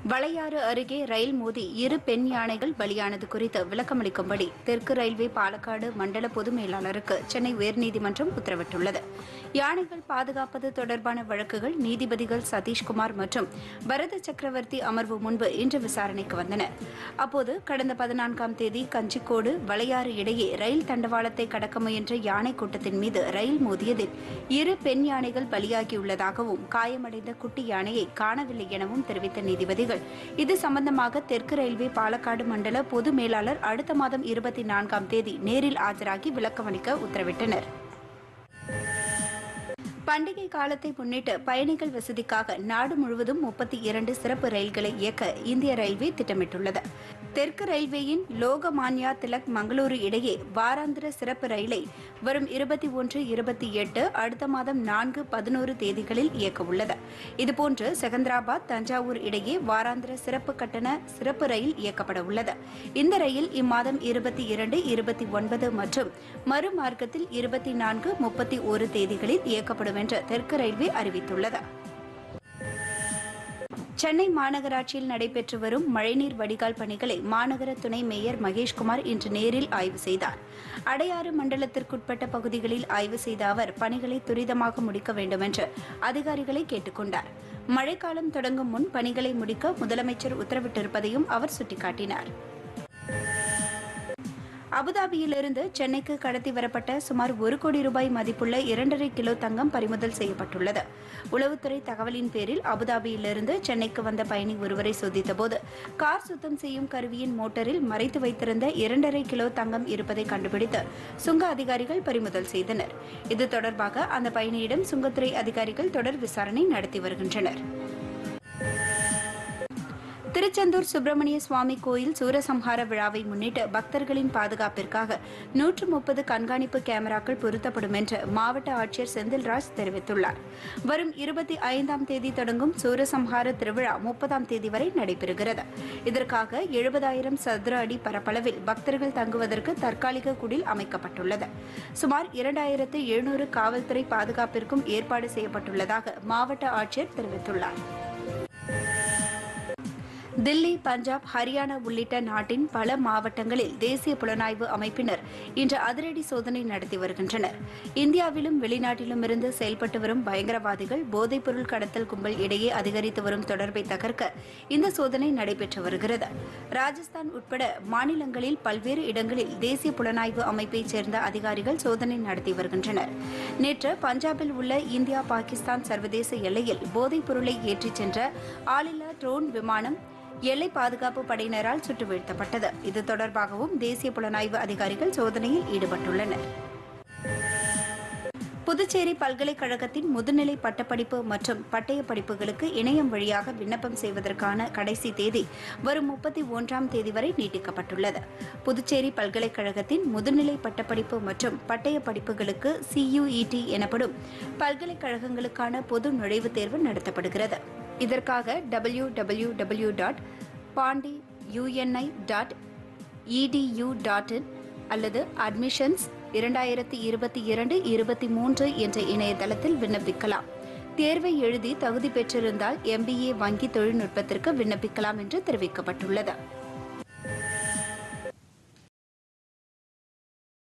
வளையாறு அருகே ரயில் மோதி இரு பெண் யானைகள் பலியானது குறித்து விளக்கமளிக்கும்படி தெற்கு ரயில்வே பாலக்காடு மண்டல பொது மேலாளருக்கு சென்னை உயர்நீதிமன்றம் உத்தரவிட்டுள்ளது யானைகள் பாதுகாப்பது தொடர்பான வழக்குகள் நீதிபதிகள் சதீஷ்குமார் மற்றும் பரத சக்கரவர்த்தி அமர்வு முன்பு இன்று விசாரணைக்கு வந்தன அப்போது கடந்த பதினான்காம் தேதி கஞ்சிக்கோடு வளையாறு இடையே ரயில் தண்டவாளத்தை கடக்க முயன்ற யானை கூட்டத்தின் மீது ரயில் மோதியதில் இரு பெண் யானைகள் பலியாகியுள்ளதாகவும் காயமடைந்த குட்டி யானையை காணவில்லை எனவும் தெரிவித்த நீதிபதிகள் இது சம்பந்தமாக தெற்கு ரயில்வே பாலக்காடு மண்டல பொது மேலாளர் அடுத்த மாதம் இருபத்தி நான்காம் தேதி நேரில் ஆஜராகி விளக்கமளிக்க உத்தரவிட்டனர் பண்டிகை காலத்தை முன்னிட்டு பயணிகள் வசதிக்காக நாடு முழுவதும் முப்பத்தி இரண்டு சிறப்பு ரயில்களை இயக்க இந்திய ரயில்வே திட்டமிட்டுள்ளது தெற்கு ரயில்வேயின் லோகமான்யா திலக் மங்களூரு இடையே வாராந்திர சிறப்பு ரயிலை வரும் இருபத்தி ஒன்று இருபத்தி எட்டு அடுத்த மாதம் நான்கு பதினோரு தேதிகளில் இயக்க உள்ளது இதுபோன்று செகந்திராபாத் தஞ்சாவூர் இடையே வாராந்திர சிறப்பு கட்டண சிறப்பு ரயில் இயக்கப்பட உள்ளது இந்த ரயில் இம்மாதம் இருபத்தி இரண்டு இருபத்தி ஒன்பது மற்றும் மறுமார்க்கத்தில் இருபத்தி நான்கு முப்பத்தி ஒரு தேதிகளில் இயக்கப்படும் என்று தெற்கு ரயில்வே அறிவித்துள்ளது சென்னை மாநகராட்சியில் நடைபெற்று வரும் மழைநீர் வடிகால் பணிகளை மாநகர துணை மேயர் மகேஷ்குமார் இன்று நேரில் ஆய்வு செய்தார் அடையாறு மண்டலத்திற்குட்பட்ட பகுதிகளில் ஆய்வு செய்த அவர் பணிகளை துரிதமாக முடிக்க வேண்டும் என்று அதிகாரிகளை கேட்டுக் கொண்டார் மழைக்காலம் தொடங்கும் முன் பணிகளை முடிக்க முதலமைச்சர் உத்தரவிட்டிருப்பதையும் அவர் சுட்டிக்காட்டினார் அபுதாபியிலிருந்து சென்னைக்கு கடத்தி வரப்பட்ட சுமார் ஒரு கோடி ரூபாய் மதிப்புள்ள இரண்டரை கிலோ தங்கம் பறிமுதல் செய்யப்பட்டுள்ளது உளவுத்துறை தகவலின் பேரில் அபுதாபியிலிருந்து சென்னைக்கு வந்த பயணி ஒருவரை சோதித்தபோது கார் சுத்தம் செய்யும் கருவியின் மோட்டரில் மறைத்து வைத்திருந்த இரண்டரை கிலோ தங்கம் இருப்பதை கண்டுபிடித்து சுங்க அதிகாரிகள் பறிமுதல் செய்தனர் இது தொடர்பாக அந்த பயணியிடம் சுங்கத்துறை அதிகாரிகள் தொடர் விசாரணை நடத்தி வருகின்றனர் திருச்செந்தூர் சுப்பிரமணிய சுவாமி கோயில் சூரசம்ஹார விழாவை முன்னிட்டு பக்தர்களின் பாதுகாப்பிற்காக நூற்று முப்பது கண்காணிப்பு கேமராக்கள் பொருத்தப்படும் என்று மாவட்ட ஆட்சியர் செந்தில்ராஜ் தெரிவித்துள்ளார் வரும் இருபத்தி ஐந்தாம் தேதி தொடங்கும் சூரசம்ஹார திருவிழா முப்பதாம் தேதி வரை நடைபெறுகிறது இதற்காக எழுபதாயிரம் சதுர அடி பரப்பளவில் பக்தர்கள் தங்குவதற்கு தற்காலிக குடில் அமைக்கப்பட்டுள்ளது சுமார் இரண்டாயிரத்து எழுநூறு காவல்துறை பாதுகாப்பிற்கும் ஏற்பாடு செய்யப்பட்டுள்ளதாக மாவட்ட ஆட்சியர் தெரிவித்துள்ளார் தில்லி பஞ்சாப் ஹரியானா உள்ளிட்ட நாட்டின் பல மாவட்டங்களில் தேசிய புலனாய்வு அமைப்பினர் இன்று அதிரடி சோதனை நடத்தி வருகின்றனர் இந்தியாவிலும் வெளிநாட்டிலும் இருந்து செயல்பட்டு வரும் பயங்கரவாதிகள் போதைப்பொருள் கடத்தல் கும்பல் இடையே அதிகரித்து வரும் தொடர்பை தகர்க்க இந்த சோதனை நடைபெற்று வருகிறது ராஜஸ்தான் உட்பட மாநிலங்களில் பல்வேறு இடங்களில் தேசிய புலனாய்வு அமைப்பைச் சேர்ந்த அதிகாரிகள் சோதனை நடத்தி வருகின்றனர் நேற்று பஞ்சாபில் உள்ள இந்தியா பாகிஸ்தான் சர்வதேச எல்லையில் போதைப் பொருளை ஏற்றிச் சென்ற ஆளில்லா ட்ரோன் விமானம் எல்லை பாதுகாப்பு படையினரால் சுட்டு வீழ்த்தப்பட்டது இது தொடர்பாகவும் தேசிய புலனாய்வு அதிகாரிகள் சோதனையில் ஈடுபட்டுள்ளனர் புதுச்சேரி பல்கலைக்கழகத்தின் முதுநிலை பட்டப்படிப்பு மற்றும் பட்டய படிப்புகளுக்கு இணையம் வழியாக விண்ணப்பம் செய்வதற்கான கடைசி தேதி வரும் முப்பத்தி ஒன்றாம் தேதி வரை நீட்டிக்கப்பட்டுள்ளது புதுச்சேரி பல்கலைக்கழகத்தின் முதுநிலை பட்டப்படிப்பு மற்றும் பட்டய படிப்புகளுக்கு சியுஇடி எனப்படும் பல்கலைக்கழகங்களுக்கான பொது நுழைவுத் தேர்வு நடத்தப்படுகிறது இதற்காக W W W dot Pondi U N I dot edu dot in அல்லது அட்மிஷன்ஸ் இரண்டாயிரத்தி இருபத்தி இரண்டு இருபத்தி மூன்று என்ற இணையதளத்தில் விண்ணப்பிக்கலாம் தேர்வை எழுதி தகுதி பெற்றிருந்தால் எம்பிஏ வங்கி தொழில்நுட்பத்திற்கு விண்ணப்பிக்கலாம் என்று தெரிவிக்கப்பட்டுள்ளது